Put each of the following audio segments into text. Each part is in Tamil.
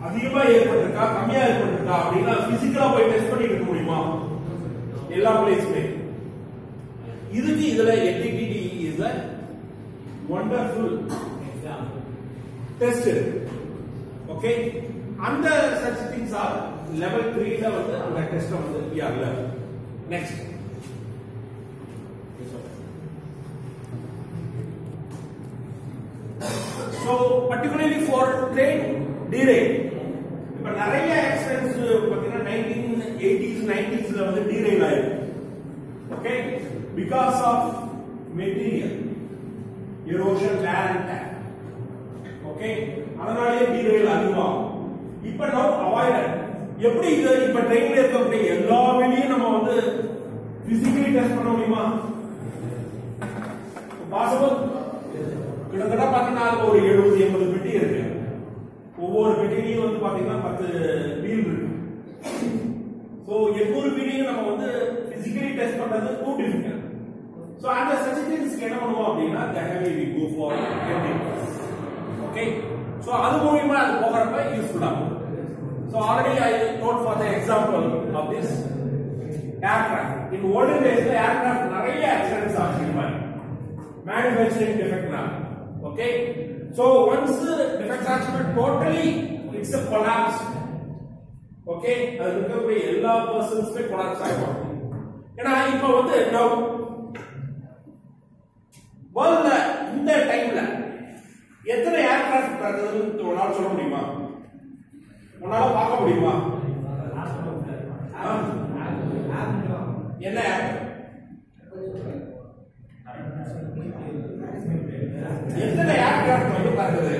அதிகமா ஏற்பட்டிருக்கா கம்மியா ஏற்பட்டிருக்கா அப்படின்னா பிசிக்கலா போய் டெஸ்ட் பண்ணிட்டு இருக்க முடியுமா எல்லா பிளேஸுமே இதுக்கு இதுல NDT is a wonderful test okay அந்த such things are லெவல் 3 ல வந்து அந்த டெஸ்ட் வந்து we are learning next so particularly for train derail இப்ப நிறைய ஆக்சிடென்ட்ஸ் பாத்தீங்கன்னா 1980s 90s ல வந்து derail ஆயிருக்கு okay because of material erosion wear and tear okay அதனாலேயே derail அதிகமாகும் இப்ப நவ் அவாய்டட் எப்படி இது இப்ப ட்ரெயின்ல இருக்கக்கூடிய எல்லா வெளியும் நம்ம வந்து பிசிக்கலி டெஸ்ட் பண்ண முடியுமா பாசிபிள் கிட்டத்தட்ட பாத்தீங்கன்னா அதுல ஒரு எழுபது எண்பது பெட்டி இருக்கு ஒவ்வொரு பெட்டிலையும் வந்து பாத்தீங்கன்னா பத்து வீல் இருக்கு ஸோ எவ்வொரு வீலையும் நம்ம வந்து பிசிக்கலி டெஸ்ட் பண்றது டூ டிஃபிகல்ட் ஸோ அந்த சஜஷன்ஸ்க்கு என்ன பண்ணுவோம் அப்படின்னா தகவல் we go for okay so அது மூலியமா அது போகிறப்ப யூஸ்ஃபுல்லா இருக்கும் ஸோ ஆல்ரெடி ஐ டோட் for the example of this aircraft in olden டேஸ்ல ஏர்கிராஃப்ட் நிறைய ஆக்சிடென்ட்ஸ் ஆச்சு இந்த மாதிரி மேனுஃபேக்சரிங் டிஃபெக்ட்னா ஓகே ஸோ ஒன்ஸ் டிஃபெக்ட் ஆச்சுன்னா totally it's a collapse okay அது இருக்கக்கூடிய எல்லா பர்சன்ஸ்மே கொலாப்ஸ் ஆகும் ஏன்னா இப்போ வந்து நவ் வேர்ல்ட்ல இந்த டைம்ல எத்தனை ஏர்கிராஃப்ட் இருக்குதுன்னு உன்னால சொல்ல முடியுமா உன்னால பார்க்க முடியுமா ஆ? என்ன app? எத்தனை ஏர்கிராஃப்ட் வந்து பறக்குது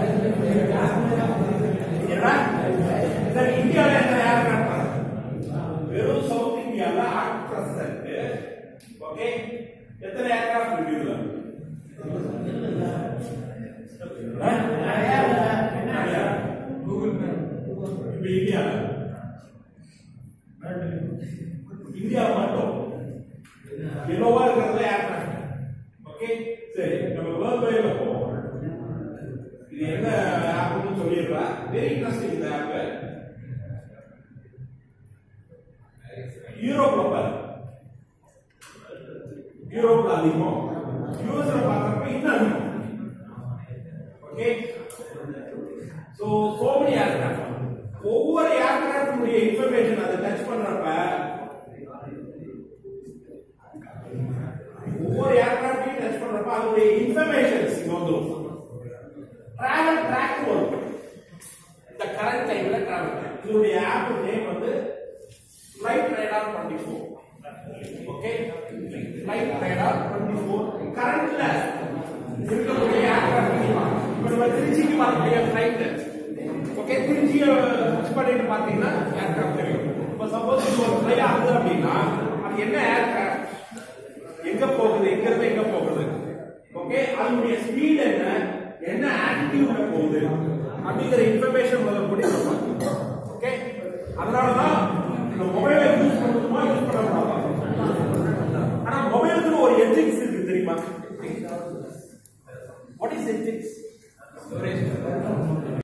என்ன சரி இந்தியால எத்தனை ஏர்கிராஃப்ட் பறக்குது வெறும் சவுத் இந்தியால அட் பிரசன்ட் ஓகே எத்தனை ஏர்கிராஃப்ட் இருக்கு இதுல இப்ப இந்தியால இந்தியா மட்டும் எல்லோவா இருக்கிறதுல ஏர்கிராஃப்ட் ஓகே சரி நம்ம வேர்ல்ட் வைட்ல போவோம் இது என்ன ஆப்னு சொல்லிடுறேன் வெரி இன்ட்ரெஸ்டிங் இந்த ஆப் யூரோப்ல பாரு யூரோப்ல அதிகம் யூஎஸ்ல பார்க்கறப்ப இன்னும் அதிகம் okay so so many aircraft ஒவ்வொரு ஏர்கிராஃப்ட் உடைய இன்ஃபர்மேஷன் அதை டச் பண்றப்ப ஒவ்வொரு ஏர்கிராஃப்டையும் டச் பண்றப்ப அதோடைய இன்ஃபர்மேஷன்ஸ் இங்க வந்துரும் டிராவல் ட்ராக் வரும் இந்த கரண்ட் டைம்ல டிராவல் ட்ராக் இதோடைய ஆப் நேம் வந்து flight radar 24 okay flight radar 24 கரண்ட்ல இருக்கக்கூடிய ஏர்கிராஃப்ட் இப்போ நம்ம திருச்சிக்கு வரக்கூடிய ஃளைட் ஓகே திருச்சியை புஷ் பண்ணிட்டு பாத்தீங்கன்னா ஏர்கிராஃப்ட் தெரியும் இப்போ சப்போஸ் இது ஒரு ஃப்ளை ஆகுது அப்படின்னா அது என்ன ஏர்கிராஃப்ட் எங்க போகுது எங்க இருந்து எங்க போகுது ஓகே அதனுடைய ஸ்பீட் என்ன என்ன ஆட்டிடியூட்ல போகுது அப்படிங்கிற இன்ஃபர்மேஷன் முதல் ஓகே அதனால தான் இந்த மொபைலை யூஸ் பண்ணணுமா யூஸ் பண்ணக்கூடாதா